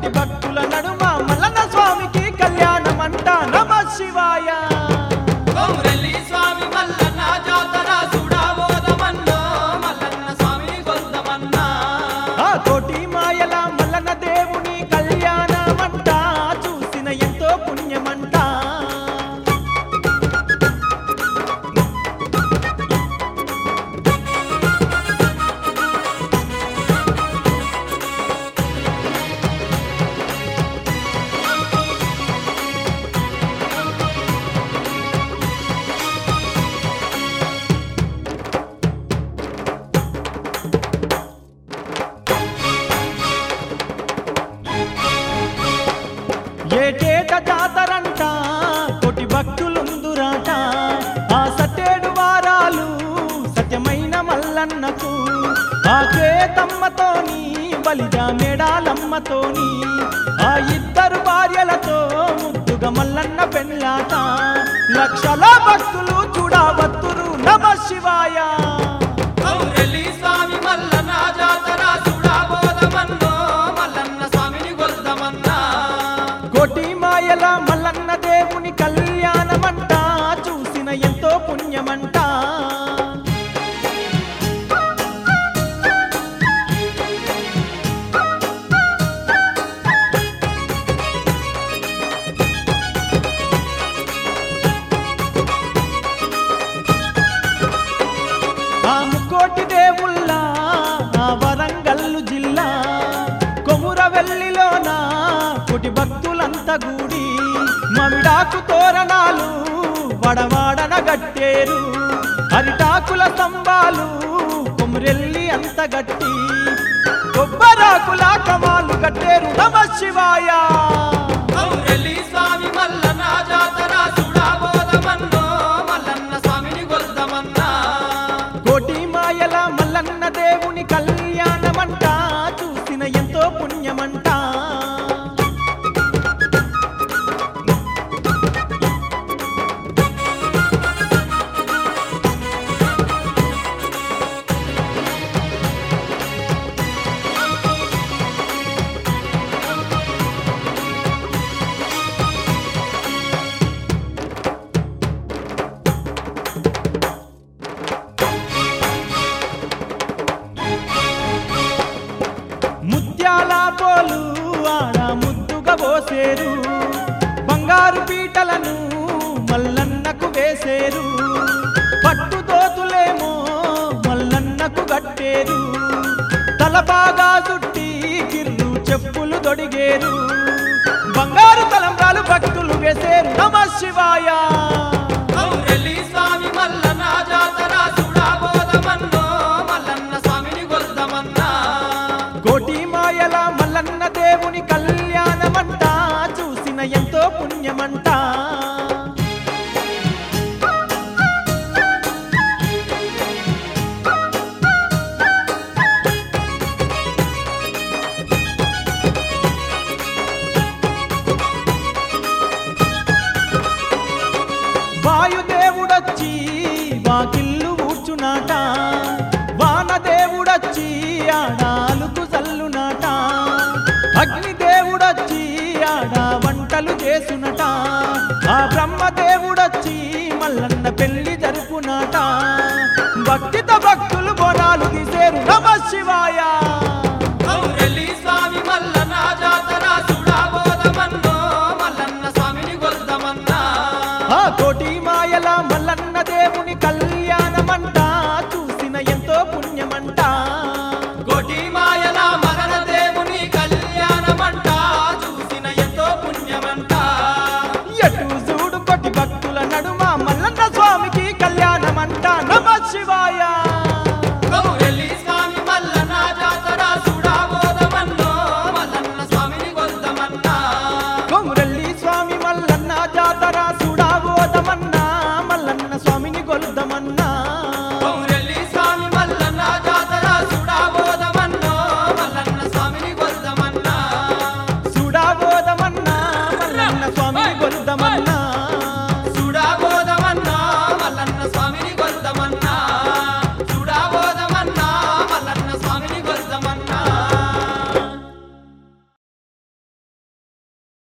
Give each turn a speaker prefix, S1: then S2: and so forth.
S1: కోటి భక్తుల నడుమ మల్లన్న స్వామికి కళ్యాణమంట నమ శివాయ
S2: గౌరెల్లి స్వామి మల్లన్న జాతర చూడబోదమన్నో మల్లన్న స్వామిని కొల్దమన్నా
S1: ఆ కోటి మాయల మల్లన్న దేవుని కళ్యాణమంట చూసిన ఎంతో పుణ్యమంట ఏటేట జాతరంట కోటి భక్తులుందురాట ఆ సట్టేడు వారాలు సత్యమైన మల్లన్నకు ఆ కేతమ్మతోని బలిజా మేడాలమ్మతోని ఆ ఇద్దరు భార్యలతో ముద్దుగా మల్లన్న పెళ్ళాట లక్షల భక్తులు చూడవత్తురు నమ శివాయ
S2: గౌరెల్లి స్వామి మల్లన్న జాతర చూడబోదమన్నో మల్లన్న స్వామిని కొల్దమన్నా
S1: కోటి మాయల మల్లన్న దేవుని కళ్యాణమంట చూసిన ఎంతో పుణ్యమంట ఆ ముక్కోటి దేవుళ్ళ ఆ వరంగల్లు జిల్లా కొమురవెల్లిలోన కోటి భక్తులంతా గూడి మమిడాకు తోరణాలు వడవాడన గట్టేరు అరిటాకుల స్తంభాలు కొమురెల్లి అంత గట్టి కొబ్బరాకుల కమాలు కట్టేరు నమ శివాయ
S2: గౌరెల్లి స్వామి మల్లన్న జాతర చూడబోదమన్నో మల్లన్న స్వామిని కొల్దమన్నా
S1: కోటి మాయల మల్లన్న దేవుని కళ్యాణమంట చూసిన ఎంతో పుణ్యమంట ముత్యాల పోలు ఆడ ముద్దుగా పోసేరు బంగారు పీటలను మల్లన్నకు వేసేరు పట్టు దోతులేమో మల్లన్నకు గట్టేరు తలపాగా చుట్టి గిర్రు చెప్పులు దొడిగేరు బంగారు తలంబ్రాలు భక్తులు వేసేరు నమ శివాయ
S2: గౌరెల్లి స్వామి మల్లన్న జాతర చూడబోదమన్నో మల్లన్న స్వామిని కొల్దమన్నా
S1: కోటి మాయల మల్లన్న దేవుని కళ్యాణమంట చూసిన ఎంతో పుణ్యమంట వాయుదేవుడొచ్చి వాకిల్లు ఊడ్చునాట వానదేవుడొచ్చి ఆడాలుకు చల్లునాట అగ్నిదేవుడొచ్చి ఆడ వంటలు చేసునట